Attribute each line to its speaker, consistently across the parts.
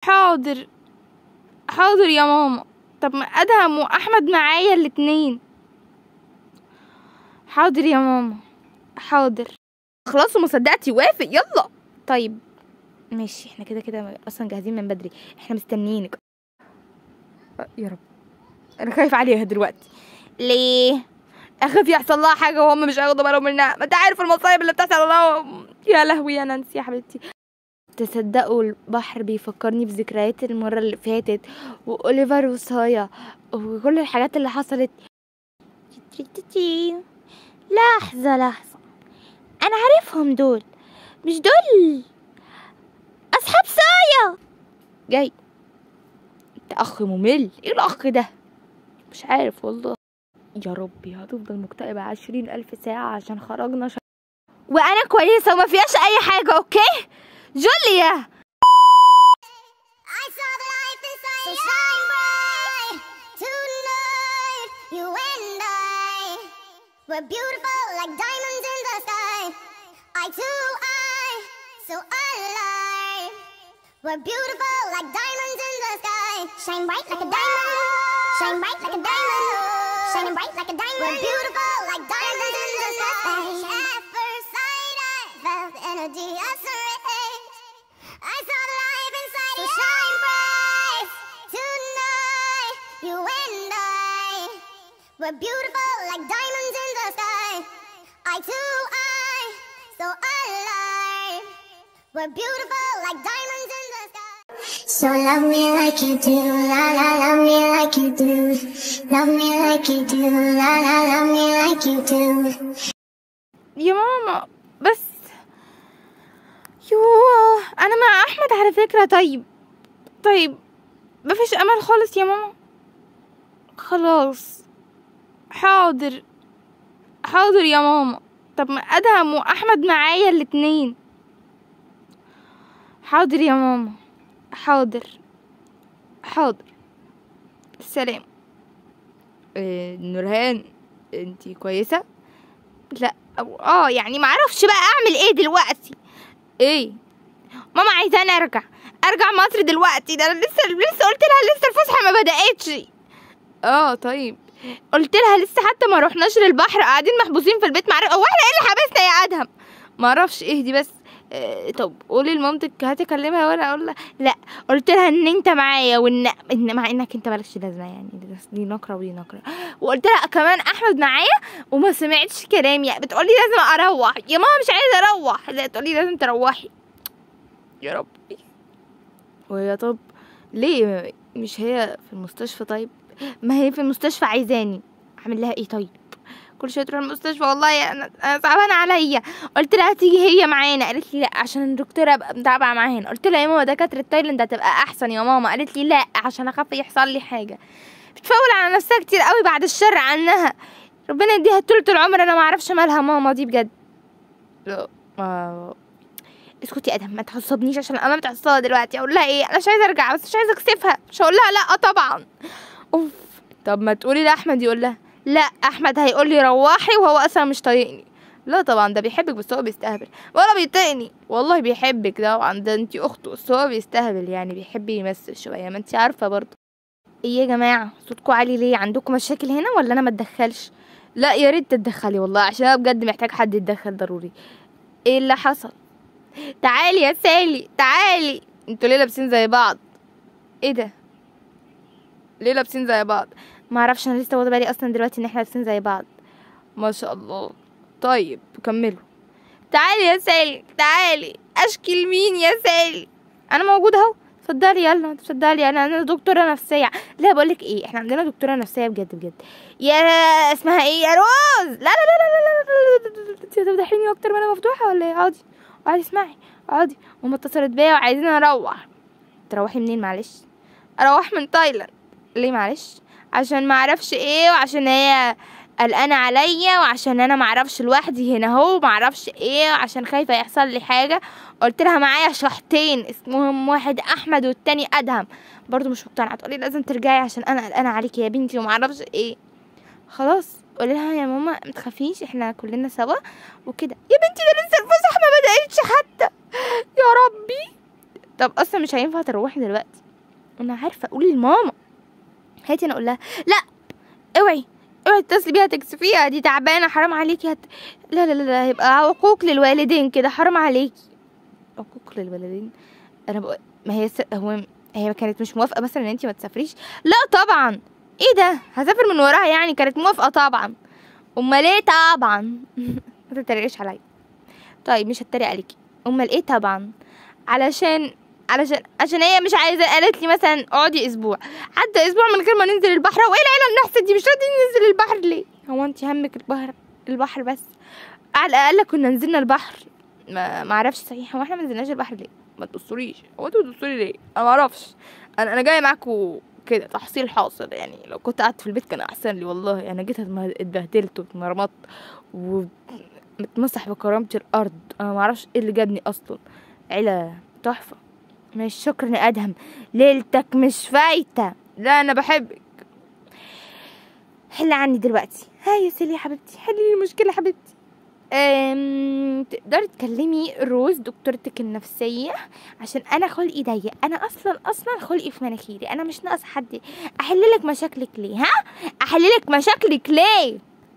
Speaker 1: حاضر حاضر يا ماما طب ما ادهم واحمد معايا الاتنين حاضر يا ماما حاضر خلاص وما صدقتي وافق يلا طيب ماشي احنا كده كده اصلا جاهزين من بدري احنا مستنيينك أه، يا رب انا خايف عليها دلوقتي ليه اخاف يحصل لها حاجه وهم مش هياخدوا بالهم منها ما انت عارف المصايب اللي بتحصل لها يا لهوي يا نانسي يا حبيبتي تصدقوا البحر بيفكرني بذكريات المرة اللي فاتت وأوليفر وصايا وكل الحاجات اللي حصلت لحظة لحظة أنا عارفهم دول مش دول أصحاب صايا جاي انت أخ ممل ايه الأخ ده مش عارف والله يا ربي هتفضل مكتئبة عشرين ألف ساعة عشان خرجنا ش... وأنا كويسة وما فيهاش أي حاجة أوكي جوليا
Speaker 2: I saw the light inside so shine bright tonight. You and I were beautiful like diamonds in the sky. Eye to eye, so alive. We're beautiful like diamonds in the sky. Shine bright like a diamond. Shine bright like a diamond. Shining bright like a diamond. We're beautiful like diamonds in the sky. At first sight, I felt the energy of sun rays. I saw the light inside so shine bright tonight. You and I were beautiful like diamonds in the sky. Eye to eye, so alive. We're beautiful like diamonds in the sky. So love me like you do, la la, love me like you do. Love me like you do, la la, love me like you do.
Speaker 1: يا ماما بس يوه انا مع احمد على فكرة طيب طيب مفيش امل خالص يا ماما خلاص حاضر حاضر يا ماما طب ما ادهم واحمد معايا الاتنين حاضر يا ماما حاضر حاضر سلام إيه نورهان انتي كويسة لا أو اه يعني معرفش بقى اعمل ايه دلوقتي ايه ماما عايزاني ارجع ارجع مصر دلوقتي ده انا لسه لسه قلت لها لسه الفسحه ما بداتش اه طيب قلت لها لسه حتى ما رحناش للبحر قاعدين محبوسين في البيت معرف هو احنا ايه اللي حبسنا يا ادهم ما اعرفش اهدي بس آه طب قولي لمامتك هاتي اكلمها وانا اقول لها لا قلت لها ان انت معايا وان ان مع انك انت مالكش لازمه يعني دي- دي نقره ودي نقره وقلت لها كمان احمد معايا وما سمعتش كلامي بتقولي لازم اروح يا ماما مش عايزه اروح لا تقولي لازم تروحي يا ربي وهي طب ليه مش هي في المستشفى طيب ما هي في المستشفى عايزاني اعمل لها ايه طيب كل شويه تروح المستشفى والله انا انا صعبانه عليا قلت لها تيجي هي معانا قالت لي لا عشان الدكتوره ابقى متابعه معاهن قلت لها يا ماما دكاتره تايلاند هتبقى احسن يا ماما قالت لي لا عشان اخاف يحصل لي حاجه بتفول على نفسها كتير قوي بعد الشر عنها ربنا يديها طولة العمر انا ما اعرفش مالها ماما دي بجد لا ما اسكتي يا ادهم ما تعصبنيش عشان انا متعصبه دلوقتي اقول لها ايه انا مش عايزه ارجع بس مش عايزه اكسفها مش هقول لها لا طبعا اوف طب ما تقولي لاحمد يقول لها لا احمد هيقول لي روحي وهو اصلا مش طايقني لا طبعا ده بيحبك بس هو بيستهبل ولا بيطيقني والله بيحبك طبعا ده انتي اخته بس هو بيستهبل يعني بيحب يمثل شويه ما انتي عارفه برضه ايه يا جماعه صوتكم عالي ليه عندكم مشاكل هنا ولا انا ما اتدخلش لا يا ريت تتدخلي والله عشان انا بجد محتاج حد يتدخل ضروري ايه اللي حصل تعالي يا سالي تعالي انتوا ليه لابسين زي بعض ايه ده ليه لابسين زي بعض ما اعرفش انا لسه واخده بالي اصلا دلوقتي ان احنا لابسين زي بعض ما شاء الله طيب كملوا تعالي يا سالي تعالي اشكي لمين يا سالي انا موجوده اهو اتفضلي يلا اتفضلي انا انا دكتوره نفسيه لا بقول لك ايه احنا عندنا دكتوره نفسيه بجد بجد يا اسمها ايه يا روز لا لا لا لا لا لا لا لا انت هتفضحيني اكتر ما انا مفتوحه ولا ايه اقعدي اقعدي اسمعي اقعدي ماما اتصلت بيا وعايزين اروح تروحي منين معلش اروح من تايلاند ليه معلش عشان ما اعرفش ايه وعشان هي قلقانه عليا وعشان انا ما اعرفش لوحدي هنا اهو ما اعرفش ايه وعشان خايفه يحصل لي حاجه قلت لها معايا شحطين اسمهم واحد احمد والتاني ادهم برضو مش مقتنعه تقولي لازم ترجعي عشان انا قلقانه عليكي يا بنتي وما اعرفش ايه خلاص قولي لها يا ماما ما تخافيش احنا كلنا سوا وكده يا بنتي ده لسه الفسح ما بدأتش حتى يا ربي طب اصلا مش هينفع تروحي دلوقتي انا عارفه قولي لماما هاتي انا اقول لها لا اوعي اوعي تتصلي بيها تكسفيها دي تعبانه حرام عليكي هت... لا لا لا لا هيبقى عقوق للوالدين كده حرام عليكي عقوق للوالدين انا بقول ما هي س... هو هي كانت مش موافقه مثلا ان انت ما تسافريش لا طبعا ايه ده هسافر من وراها يعني كانت موافقه طبعا امال ايه طبعا ما تتريقش عليا طيب مش هتريق عليكي امال ايه طبعا علشان علشان عشان هي مش عايزه قالت لي مثلا اقعدي اسبوع حتى اسبوع من غير ما ننزل البحر وايه العيله النحسه دي مش راضيين ننزل البحر ليه هو انت همك البحر البحر بس على الاقل كنا نزلنا البحر ما ما اعرفش صحيح هو احنا ما نزلناش البحر ليه ما تبصوليش هو انتوا بتبصولي ليه انا ما اعرفش انا انا جايه معاكم كده تحصيل حاصل يعني لو كنت قعدت في البيت كان احسن لي والله انا جيت اتمه- اتبهدلت واتمرمطت ومتمسح بكرامة الارض انا ما اعرفش ايه اللي جابني اصلا عيله تحفه مش شكرا يا ادهم ليلتك مش فايته لا انا بحبك حل عني دلوقتي هاي يا سيلي يا حبيبتي حلي لي المشكله يا حبيبتي أم... تقدري تكلمي روز دكتورتك النفسية عشان أنا خلقي ضيق أنا أصلا أصلا خلقي في مناخيري أنا مش ناقص حد أحللك مشاكلك ليه ها أحللك مشاكلك ليه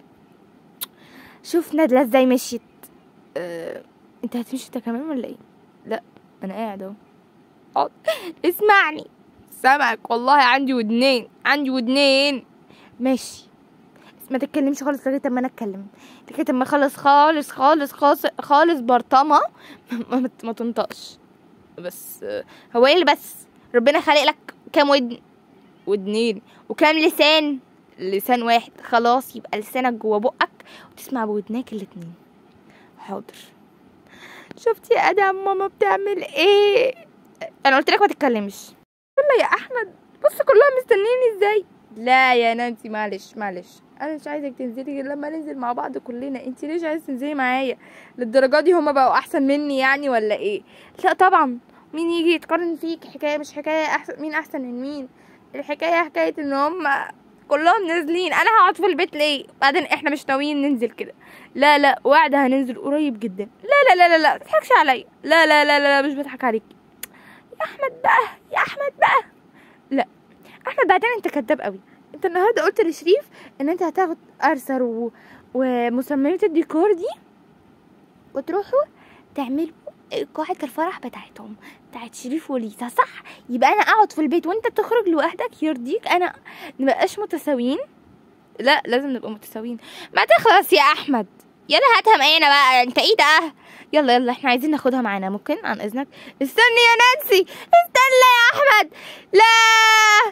Speaker 1: شوف نادلة ازاي مشيت أه... انت هتمشي انت كمان ولا ايه لا انا قاعد اهو اقعد. اسمعني سامعك والله عندي ودنين عندي ودنين ماشي بس ما تتكلمش خالص لغايه اما انا اتكلم لغايه اما اخلص خالص خالص خالص خالص برطمه ما, ما, ما تنطقش بس آه، هو ايه اللي بس ربنا خالق لك كام ودن ودنين وكام لسان لسان واحد خلاص يبقى لسانك جوه بقك وتسمع بودناك الاتنين حاضر شفتي يا ادم ماما بتعمل ايه انا قلت لك ما تتكلمش يلا يا احمد بص كلهم مستنيني ازاي لا يا نانسي معلش معلش انا مش عايزك تنزلي غير لما ننزل مع بعض كلنا انت ليش عايزه تنزلي معايا للدرجه دي هما بقوا احسن مني يعني ولا ايه لا طبعا مين يجي يتقارن فيك حكايه مش حكايه احسن مين احسن من مين الحكايه حكايه ان هما كلهم نازلين انا هقعد في البيت ليه بعدين احنا مش ناويين ننزل كده لا لا وعده هننزل قريب جدا لا لا لا لا لا ما تضحكش عليا لا لا لا لا, لا مش بضحك عليك يا احمد بقى يا احمد بقى لا احمد بعدين انت كداب قوي انت النهارده قلت لشريف ان انت هتاخد ارثر و... ومصممة الديكور دي وتروحوا تعملوا قاعة الفرح بتاعتهم بتاعت شريف وليسا صح يبقى انا اقعد في البيت وانت تخرج لوحدك يرضيك انا نبقاش متساويين لا لازم نبقى متساويين ما تخلص يا احمد يلا هاتها معانا بقى انت ايه ده يلا يلا احنا عايزين ناخدها معانا ممكن عن اذنك استني يا نانسي استنى يا احمد لا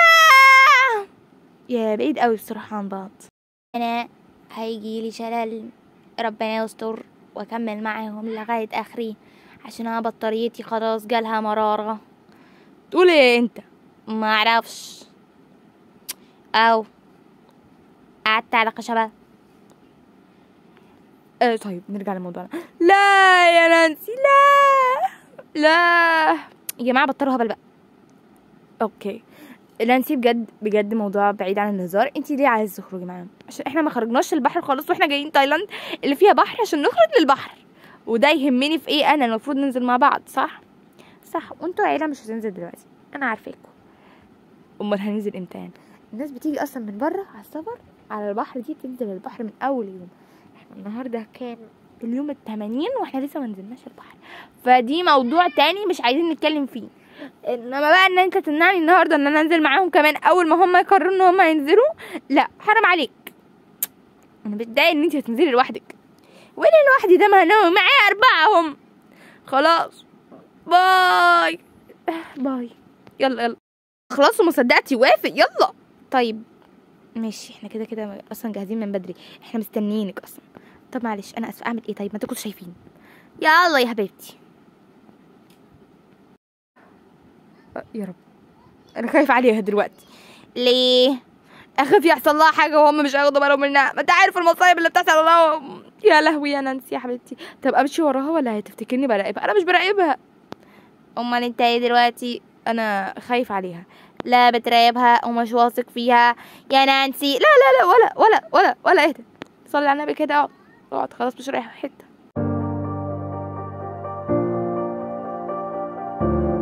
Speaker 1: لا يا بعيد قوي بصراحة عن بعض انا هيجي لي شلل ربنا يستر واكمل معاهم لغاية اخري عشان انا بطاريتي خلاص جالها مرارة تقول ايه انت ما اعرفش او قعدت على خشبة آه طيب نرجع لموضوعنا لا يا نانسي لا لا يا جماعة بطلوا هبل بقى اوكي نانسي بجد بجد موضوع بعيد عن الهزار انتي ليه عايزه تخرجي معانا عشان احنا ما خرجناش البحر خالص واحنا جايين تايلاند اللي فيها بحر عشان نخرج للبحر وده يهمني في ايه انا المفروض ننزل مع بعض صح صح وانتوا عيله مش هتنزل دلوقتي انا عارفاكوا امال هننزل امتى يعني الناس بتيجي اصلا من بره على السفر على البحر دي تنزل البحر من اول يوم احنا النهارده كام اليوم التمانين واحنا لسه ما نزلناش البحر فدي موضوع تاني مش عايزين نتكلم فيه انما بقى ان انت تمنعني النهارده ان انا انزل معاهم كمان اول ما هم يقرروا ان هم ينزلوا لا حرام عليك انا بتضايق ان انت هتنزلي لوحدك وين لوحدي ده ما انا معايا اربعه هم خلاص باي باي يلا يلا خلاص وما صدقتي وافق يلا طيب ماشي احنا كده كده اصلا جاهزين من بدري احنا مستنيينك اصلا طب معلش انا اسفه اعمل ايه طيب ما انتوا كنتوا شايفين يلا يا حبيبتي أه، يا رب انا خايف عليها دلوقتي ليه اخاف يحصل لها حاجه وهم مش هياخدوا بالهم منها ما انت عارف المصايب اللي بتحصل لها يا لهوي يا نانسي يا حبيبتي طب امشي وراها ولا هتفتكرني براقبها انا مش براقبها امال انت ايه دلوقتي انا خايف عليها لا بتراقبها ومش واثق فيها يا نانسي لا لا لا ولا ولا ولا ولا اهدى صلي على النبي كده اقعد اقعد خلاص مش رايحه في حته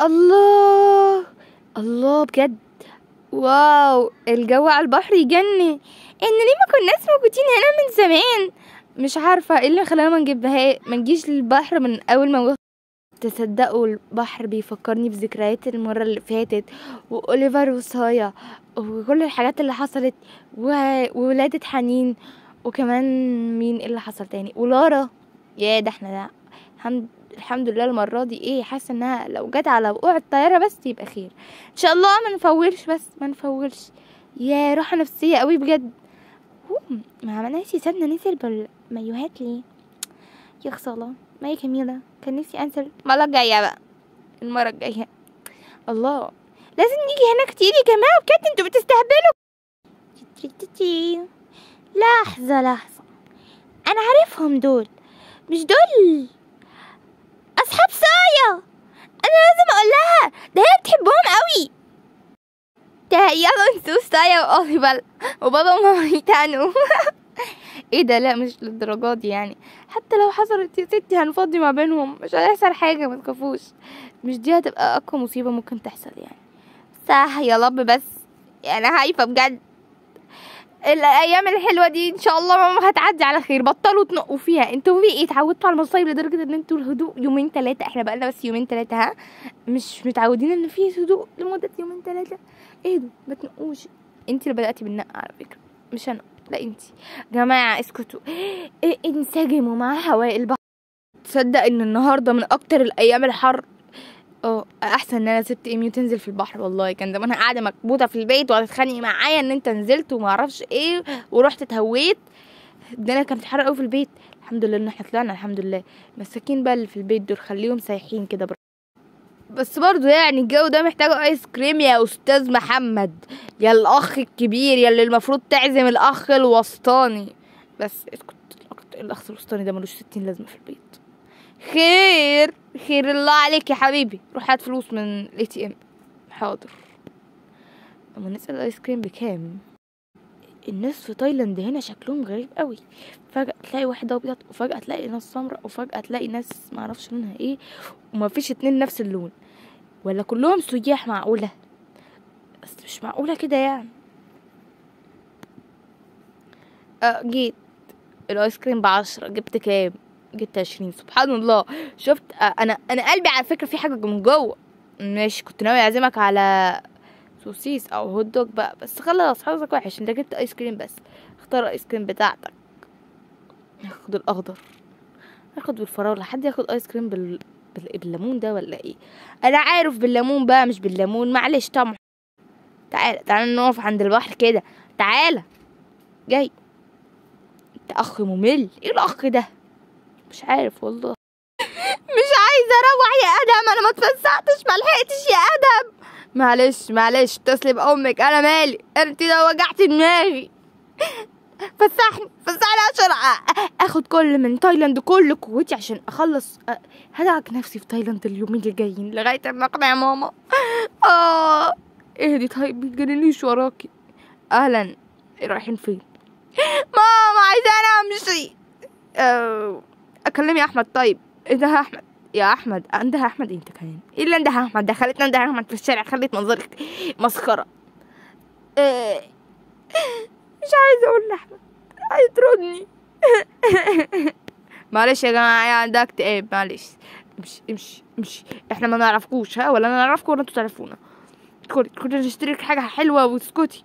Speaker 1: الله الله بجد واو الجو على البحر يجنن ان ليه ما كناش موجودين هنا من زمان مش عارفه ايه اللي خلانا ما نجيبها ما نجيش للبحر من اول ما وقت تصدقوا البحر بيفكرني بذكريات المرة اللي فاتت وأوليفر وصايا وكل الحاجات اللي حصلت و- وولادة حنين وكمان مين اللي حصل تاني ولارا يا ده احنا ده الحمد الحمد لله المرة دي ايه حاسة انها لو جت على وقوع الطيارة بس يبقى خير ان شاء الله ما نفولش بس ما نفولش يا راحة نفسية قوي بجد هو ما عملناش سيبنا ننزل بالمايوهات ليه يا خسالة ما هي جميلة كان نفسي انزل المرة الجاية بقى المرة الجاية الله لازم نيجي هنا كتير يا جماعة بجد انتوا بتستهبلوا تي- تي- تي. لحظة لحظة انا عارفهم دول مش دول اصحاب سايا انا لازم اقول لها ده هي بتحبهم قوي ده يلا نسوا سايا واوليفر وبابا وماما يتعنوا ايه ده لا مش للدرجات دي يعني حتى لو حصلت يا ستي هنفضي ما بينهم مش هيحصل حاجه ما تخافوش مش دي هتبقى اقوى مصيبه ممكن تحصل يعني صح يا رب بس يعني خايفه بجد الايام الحلوه دي ان شاء الله ماما هتعدي على خير بطلوا تنقوا فيها انتوا في ايه اتعودتوا على المصايب لدرجه ان انتوا الهدوء يومين ثلاثه احنا بقالنا بس يومين ثلاثه ها مش متعودين ان في هدوء لمده يومين ثلاثه اهدوا ما تنقوش انت اللي بداتي بالنق على فكره مش انا لا انت جماعه اسكتوا إيه انسجموا مع هواء البحر تصدق ان النهارده من اكتر الايام الحر اه احسن ان انا سبت ايمي وتنزل في البحر والله كان زمانها قاعده مكبوته في البيت وهتتخانقي معايا ان انت نزلت وما اعرفش ايه ورحت اتهويت الدنيا كانت حر قوي في البيت الحمد لله ان احنا طلعنا الحمد لله مساكين بقى اللي في البيت دول خليهم سايحين كده بر... بس برضو يعني الجو ده محتاج ايس كريم يا استاذ محمد يا الاخ الكبير يا اللي المفروض تعزم الاخ الوسطاني بس اسكت الأخ- الاخ الوسطاني ده ملوش ستين لازمه في البيت خير خير الله عليك يا حبيبي روح هات فلوس من الاي تي ام حاضر اما نسال الايس كريم بكام الناس في تايلاند هنا شكلهم غريب قوي فجأة تلاقي واحد ابيض وفجأة تلاقي ناس سمراء وفجأة تلاقي ناس معرفش لونها ايه وما فيش اتنين نفس اللون ولا كلهم سياح معقولة بس مش معقولة كده يعني اه جيت الايس كريم بعشرة جبت كام جبت عشرين سبحان الله شفت آه، انا انا قلبي على فكرة في حاجة من جوه ماشي كنت ناوي اعزمك على سوسيس او هوت دوج بقى بس خلاص حظك وحش انت جبت ايس كريم بس اختار الايس كريم بتاعتك هاخد الاخضر هاخد بالفراولة حد ياخد ايس كريم بال... بال... بالليمون ده ولا ايه انا عارف بالليمون بقى مش بالليمون معلش طمع تعالى تعالى نقف عند البحر كده تعالى جاي انت اخ ممل ايه الاخ ده مش عارف والله مش عايزه اروح يا ادم انا ما اتفسحتش ما لحقتش يا ادم معلش معلش اتصلي بامك انا مالي انت لو وجعتي دماغي فسحني فسحني عشان أ- اخد كل من تايلاند كل قوتي عشان اخلص أ- هدعك نفسي في تايلاند اليومين اللي جايين لغايه ما اقنع ماما اه اهدي طيب بتجريليش وراكي اهلا رايحين فين ماما عايزه انا امشي آه، اكلمي احمد طيب ايه ده يا احمد يا احمد عندها احمد إيه انت كمان ايه اللي عندها احمد ده خلتنا عندها احمد في الشارع خلت منظرك مسخره آه، مش عايزه اقول لاحمد هيطردني معلش يا جماعه يا عندها اكتئاب معلش امشي امشي امشي احنا ما نعرفكوش ها ولا انا نعرفكم ولا انتوا تعرفونا ادخلي ادخلي نشتري لك حاجه حلوه واسكتي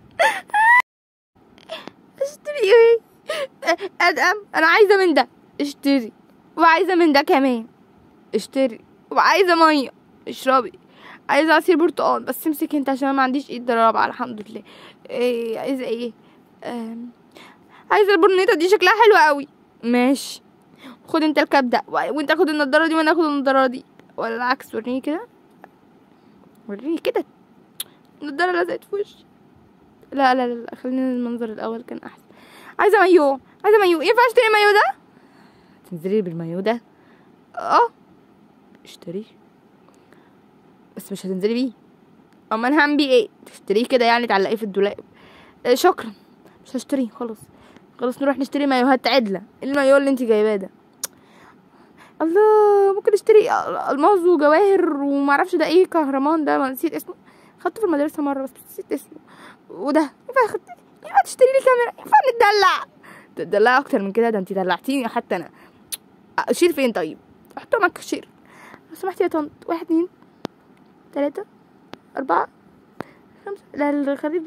Speaker 1: اشتري ايه ادم انا عايزه من ده اشتري وعايزه من ده كمان اشتري وعايزه ميه اشربي عايزه عصير برتقال بس امسكي انت عشان انا ما عنديش ايد رابعه الحمد لله ايه عايزه ايه أم. عايزه البرنيطه دي شكلها حلو قوي ماشي خد انت الكاب ده و- وانت خد النضاره دي وانا اخد النضاره دي ولا العكس وريني كده وريني كده النضاره لزقت في وشي لا لا لا لا، خلينا المنظر الاول كان احسن عايزه مايو عايزه مايو ينفع اشتري مايو ده تنزلي بالمايو ده اه اشتريه بس مش هتنزلي بيه اما انا هعمل بيه ايه تشتريه كده يعني تعلقيه في الدولاب آه شكرا مش هشتريه خلاص خلاص نروح نشتري مايوهات عدله إيه المايو اللي انت جايباه ده الله ممكن اشتري الماظ وجواهر ومعرفش ده ايه كهرمان ده ما نسيت اسمه خدته في المدرسه مره بس نسيت اسمه وده ينفع خد ينفع تشتري لي كاميرا ينفع نتدلع تدلع اكتر من كده ده انت دلعتيني حتى انا اشير فين طيب احطه معاك اشير لو سمحتي يا طنط واحد اتنين تلاتة أربعة خمسة لا الخريف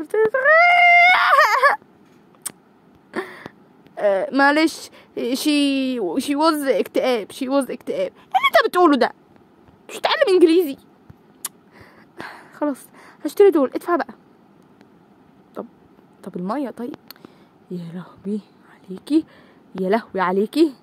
Speaker 1: آه، معلش شي شي وز اكتئاب شي وز اكتئاب ايه اللي انت بتقوله ده مش تتعلم انجليزي خلاص هشتري دول ادفع بقى طب طب المية طيب يا لهوي عليكي يا لهوي عليكي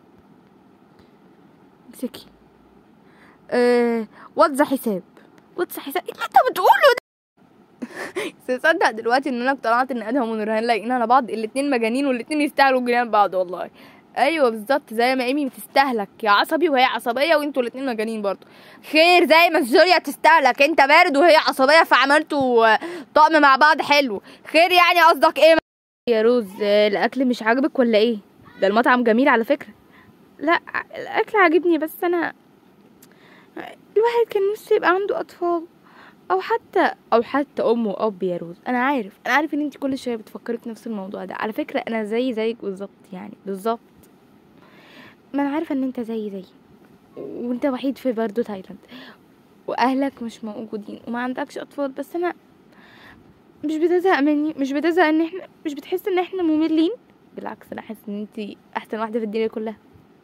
Speaker 1: امسكي أه واتز حساب واتز حساب ايه اللي انت بتقوله ده تصدق دلوقتي ان انا اقتنعت ان ادهم ونورهان لايقين على بعض الاتنين مجانين والاتنين يستاهلوا جنان بعض والله ايوه بالظبط زي ما ايمي بتستهلك يا عصبي وهي عصبيه وانتوا الاتنين مجانين برضه خير زي ما جوليا تستهلك انت بارد وهي عصبيه فعملتوا آه، طقم مع بعض حلو خير يعني قصدك ايه يا روز آه، الاكل مش عاجبك ولا ايه ده المطعم جميل على فكره لا الاكل عاجبني بس انا الواحد كان نفسه يبقى عنده اطفال او حتى او حتى ام واب يا روز انا عارف انا عارف ان انت كل شويه بتفكري في نفس الموضوع ده على فكره انا زي زيك بالظبط يعني بالظبط ما انا عارفه ان انت زي زي وانت وحيد في برضه تايلاند واهلك مش موجودين وما عندكش اطفال بس انا مش بتزهق مني مش بتزهق ان احنا مش بتحس ان احنا مملين بالعكس انا حاسه ان انت احسن واحده في الدنيا كلها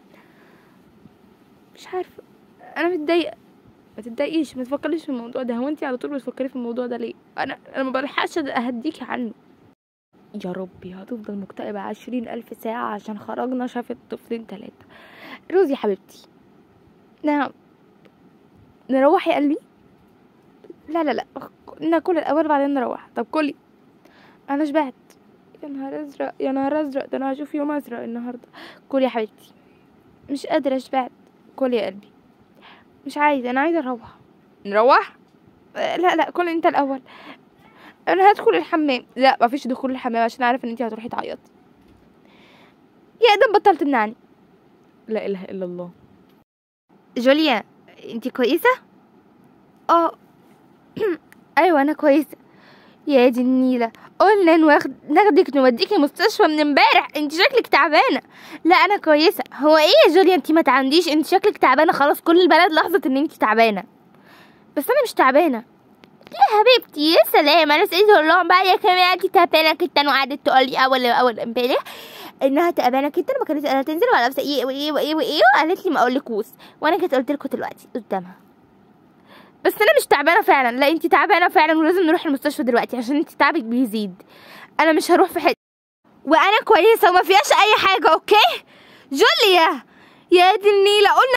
Speaker 1: مش عارفه انا متضايقه ما تتضايقيش ما تفكريش في الموضوع ده هو انت على طول بتفكري في الموضوع ده ليه انا انا ما بلحقش اهديكي عنه يا ربي هتفضل مكتئبة عشرين ألف ساعة عشان خرجنا شافت طفلين تلاتة روزي حبيبتي نعم نروح يا قلبي لا لا لا ناكل الأول بعدين نروح طب كلي أنا شبعت يا نهار أزرق يا نهار أزرق ده أنا هشوف يوم أزرق النهاردة كلي يا حبيبتي مش قادرة شبعت كلي يا قلبي مش عايزة أنا عايزة أروح نروح آه، لا لا كل أنت الأول انا هدخل الحمام لا مفيش دخول الحمام عشان عارف ان انت هتروحي تعيطي يا ادم بطلت تمنعني لا اله الا الله جوليا انت كويسه اه ايوه انا كويسه يا دي النيلة قلنا نواخد ناخدك نوديكي مستشفى من امبارح انت شكلك تعبانة لا انا كويسة هو ايه يا جوليا انت ما تعنديش انت شكلك تعبانة خلاص كل البلد لاحظت ان انت تعبانة بس انا مش تعبانة يا حبيبتي يا سلام انا سألت اقول لهم بقى يا كمان انت تعبانه جدا وقعدت تقول لي اول اول امبارح انها تعبانه جدا ما كانتش قادره تنزل ولا لابسه ايه وايه وايه وايه وقالت لي ما اقولكوش وانا كنت قلت لكم دلوقتي قدامها بس انا مش تعبانه فعلا لا انت تعبانه فعلا ولازم نروح المستشفى دلوقتي عشان انت تعبك بيزيد انا مش هروح في حته وانا كويسه وما فيهاش اي حاجه اوكي جوليا يا دي النيله قلنا